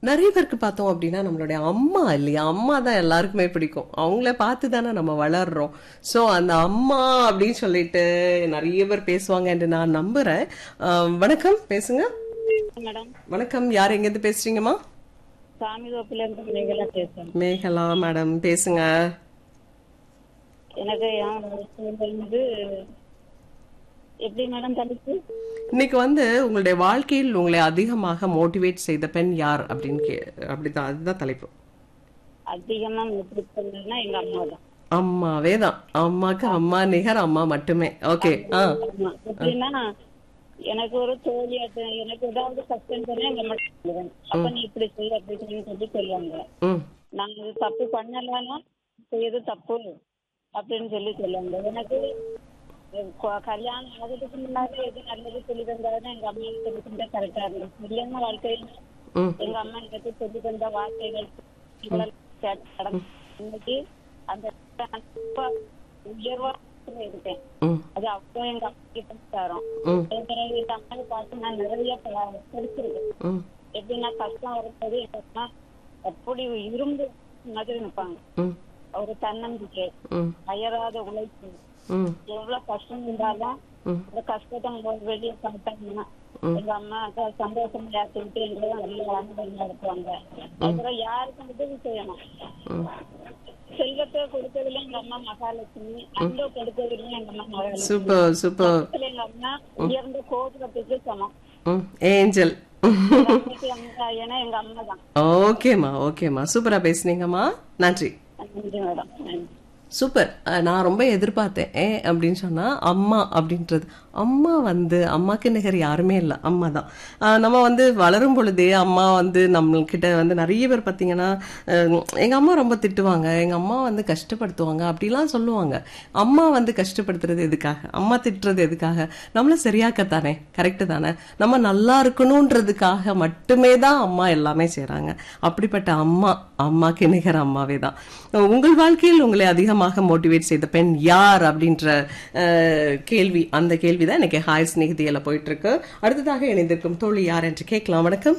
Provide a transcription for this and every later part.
நிறைய பேருக்கு பார்த்தோம் அப்படின்னா நம்மளுடைய அம்மா இல்லையா அம்மா தான் எல்லாருக்குமே பிடிக்கும் அவங்கள பார்த்து தானே நம்ம வளர்றோம் ஸோ அந்த அம்மா அப்படின்னு சொல்லிட்டு நிறைய பேர் பேசுவாங்க என்று நான் நம்புறேன் ஆஹ் வணக்கம் பேசுங்க மேடம் வணக்கம் யார் எங்கேருந்து பேசுறீங்கம்மா சாமி தோப்புல இருந்து நீங்களாம் பேசுறேன் மேகலா மேடம் பேசுங்க எனக்கு என் வாழ்க்கையில வந்து எப்படி மேடம் தலைப்பு இன்னைக்கு வந்து உங்களுடைய வாழ்க்கையில் உங்களை அதிகமாக மோட்டிவேட் செய்த பெண் யார் அப்படின்னு கே அப்படிதான் அதுதான் தலைப்பு அதிகமா மோட்டிவேட் பண்ணதுன்னா எங்க அம்மா தான் அம்மாவே தான் அம்மாக்கு அம்மா நிகர் அம்மா மட்டுமே ஓகே ஆ ஆமா. எப்படின்னா எனக்கு ஒரு தோழியாட்டு எனக்கு ஏதாவது கஷ்டம் சொன்னா எங்க அம்மா சொல்லுவேன் அப்ப நீ இப்படி செய்ய அப்படி செய்யன்னு சொல்லி சொல்லுவாங்க ம் நாங்க இது தப்பு பண்ணலன்னா செய்யறது தப்பு அப்படின்னு சொல்லி சொல்லுவாங்க எனக்கு கொ- கல்யாணம் ஆகிறதுக்கு முன்னாடி எது நல்லது சொல்லி தந்தாருன்னா எங்க அம்மா சொல்லி தந்தா கரெக்டா இருந்துச்சு கல்யாண வாழ்க்கையில ம் எங்க அம்மா எனக்கு சொல்லி தந்த வார்த்தைகள் இதெல்லாம் கேட்டு நடந்து இன்னைக்கு அந்த ரொம்ப உயர்வா இருக்கேன் ம் அது அவ்வளோ எங்க அம்மா கிட்ட தரோம் ம் பிறகு எங்க அம்மாவை பார்த்து நான் நிறைய ப- படிச்சிருக்கேன் ம் எப்படின்னா கஷ்டம் வரும்போது எங்க அம்மா அப்படி இரும்பு மாதிரி நிற்பாங்க ம் ஒரு தன்னம்பிக்கை ம் அயராத உழைப்பு ம் எவ்வளவு கஷ்டம் இருந்தாலும் ம் அந்த கஷ்டத்தை அவங்க வெளியே காட்டாங்கன்னா எங்க அம்மா அக்கா சந்தோஷமா ஏற்றுக்கிட்டு எங்களை நல்ல ஆனந்தம் நடத்துவாங்க அப்புறம் யாருக்கும் உதவி செய்யணும் ம் செல்வத்தை கொடுத்ததுல எங்க அம்மா மகாலட்சுமி அன்பை கொடுத்ததுல எங்க அம்மா மகாலட்சுமி சூப்பர் சூப்பர் பக்கத்துல எங்க அம்மா உயர்ந்த கோபுரத்துக்கு சமம் ம் ஏஞ்சல் அன்னைக்கு அம்மா ஏன்னா எங்க அம்மா தான் ஓகேம்மா ஓகேம்மா சூப்பரா பேசுனீங்கம்மா நன்றி நன்றி மேடம் நன்றி சூப்பர் அஹ் நான் ரொம்ப எதிர்பார்த்தேன் ஏன் அப்படின்னு சொன்னா அம்மா அப்படின்றது அம்மா வந்து அம்மாக்கு நிகர் யாருமே இல்லை அம்மா தான் அஹ் நம்ம வந்து வளரும் பொழுதே அம்மா வந்து நம்மக்கிட்ட வந்து நிறைய பேர் பார்த்தீங்கன்னா அஹ் எங்க அம்மா ரொம்ப திட்டுவாங்க எங்க அம்மா வந்து கஷ்டப்படுத்துவாங்க அப்படிலாம் சொல்லுவாங்க அம்மா வந்து கஷ்டப்படுத்துறது எதுக்காக அம்மா திட்டுறது எதுக்காக நம்மள சரியாக்கத்தானே கரெக்டு தானே நம்ம நல்லா இருக்கணுன்றதுக்காக மட்டுமே தான் அம்மா எல்லாமே செய்றாங்க அப்படிப்பட்ட அம்மா அம்மாக்கு நிகர் அம்மாவே தான் உங்கள் வாழ்க்கையில் உங்களை அதிகமாக மோட்டிவேட் செய்த பெண் யார் அப்படின்ற அஹ், கேள்வி அந்த கேள்வி தான் இன்னைக்கு ஹாய் ஸ்நேகிதியில போயிட்டு இருக்கு அடுத்ததாக இணைந்திருக்கும் தோழி யார் என்று கேட்கலாம் வணக்கம்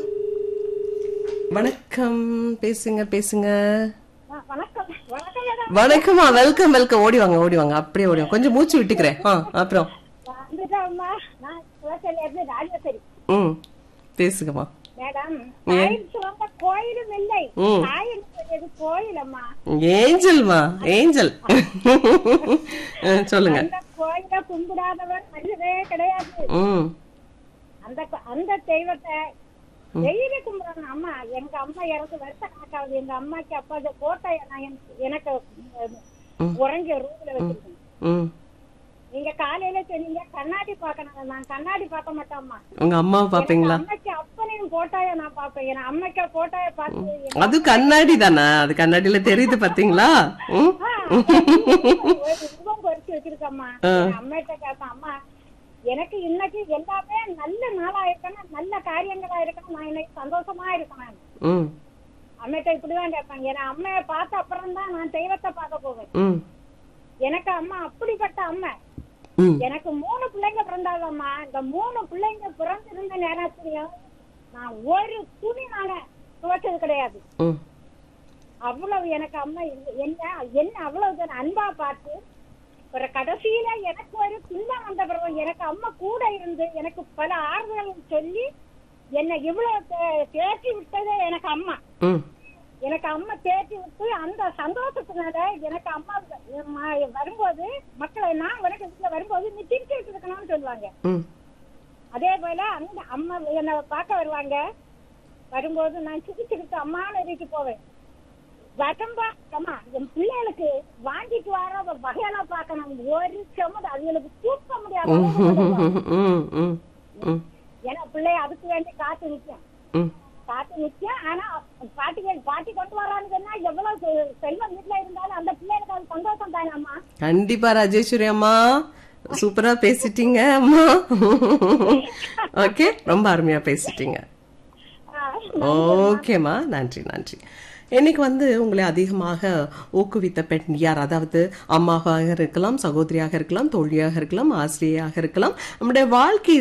வணக்கம் பேசுங்க பேசுங்க வணக்கம் வணக்கம் மேடம் வணக்கம்மா வெல்கம் வெல்கம் ஓடி வாங்க ஓடி வாங்க அப்படியே ஓடி வாங்க கொஞ்சம் மூச்சு விட்டுக்கிறேன் ஆ அப்புறம் வந்துட்டோம்மா நான் குளத்துல இருந்து ராஜேஸ்வரி ம் பேசுங்கம்மா மேடம் கோயில் சொல்ல கோயிலும் இல்லை ம். தாயின் சொல்லியது கோயில் அம்மா ஏஞ்சல்மா ஏஞ்சல் அஹ், சொல்லுங்க அந்த கோயில கும்பிடாதவர் மனிதரே கிடையாது ம் அந்த கோ- அந்த தெய்வத்தை டெய்லி கும்பிடணும் அம்மா எங்க அம்மா எனக்கு வருஷ கணக்காகுது எங்க அம்மாக்கு அப்பா அந்த கோட்டையை நான் எனக்கு- எனக்கு ம். உறங்கிய ரூம்ல வச்சிருக்கேன் ம் நீங்க காலையில சொன்னீங்க கண்ணாடி பார்க்கணும் நான் கண்ணாடி பார்க்க மாட்டோம்மா உங்க அம்மாவை பாப்பீங்களா அம்மைக்கு அப்பனையும் கோட்டாய நான் பாப்பேன் என் அம்மைக்கு கோட்டாய பார்த்து என் அது கண்ணாடி தானே அது கண்ணாடியில தெரியுது பாத்தீங்களா ம் ஆ, ஒரு உருவம் பொறிச்சு வச்சிருக்கம்மா என் அம்மைகிட்ட கேட்பேன் அம்மா எனக்கு இன்னைக்கு எல்லாமே நல்ல நாளா இருக்கணும் நல்ல காரியங்களா இருக்கணும் நான் இன்னைக்கு சந்தோஷமா இருக்கணும் ம் அம்மைகிட்ட இப்படிதான் கேட்பேன் என் அம்மைய பார்த்த அப்புறம் தான் நான் தெய்வத்தை பார்க்க போவேன் ம் எனக்கு அம்மா அப்படிப்பட்ட அம்மை ம் எனக்கு மூணு பிள்ளைங்க பிறந்தாதம்மா இந்த மூணு பிள்ளைங்க பிறந்திருந்த நேரத்துலயும் நான் ஒரு துணி நாங்க துவைச்சது கிடையாது ம் அவ்வளவு எனக்கு அம்மா இல்ல- என்ன என்ன அவ்வளவு தூரம் அன்பா பார்த்து ஒரு கடைசியில எனக்கு ஒரு துன்பம் வந்த பிறகு எனக்கு அம்மா கூட இருந்து எனக்கு பல ஆறுதல் சொல்லி என்னை இவ்வளவு தே- தேற்றி விட்டதே எனக்கு அம்மா ம் எனக்கு அம்மா தேற்றி விட்டு அந்த சந்தோஷத்தினால எனக்கு அம்மா ம- வரும்போது மக்களை நான் உனக்கு வீட்டுல வரும்போது நீ திருச்சி இருக்கணும்னு சொல்லுவாங்க ம் அதே போல அந்த அம்மா என்னை பார்க்க வருவாங்க வரும்போது நான் சிரிச்சுக்கிட்டு அம்மான்னு எழுதிட்டு போவேன் வரம்பா அம்மா என் பிள்ளைகளுக்கு வாங்கிட்டு வர வகையெல்லாம் பார்க்கணும் ஒரு செமது அதுங்களுக்கு தூக்க முடியாது ம் ம் ம் ம் ஏன்னா பிள்ளைய அதுக்கு வேண்டி காத்து நிற்கும் ம் காத்து நிற்கும் ஆனா பாட்டிகள் பாட்டி கொண்டு வரான்னு சொன்னா எவ்வளவு செ- செல்வம் வீட்டுல இருந்தாலும் அந்த பிள்ளைகளுக்கு அது சந்தோஷம் தானே அம்மா கண்டிப்பா ராஜேஸ்வரி அம்மா சூப்பரா பேசிட்டீங்க அம்மா ஓகே ரொம்ப அருமையா பேசிட்டீங்க ஓகேம்மா நன்றி நன்றி இன்னைக்கு வந்து உங்களை அதிகமாக ஊக்குவித்த பெண் யார் அதாவது அம்மாவாக இருக்கலாம் சகோதரியாக இருக்கலாம் தோழியாக இருக்கலாம் ஆசிரியராக இருக்கலாம் நம்முடைய வாழ்க்கை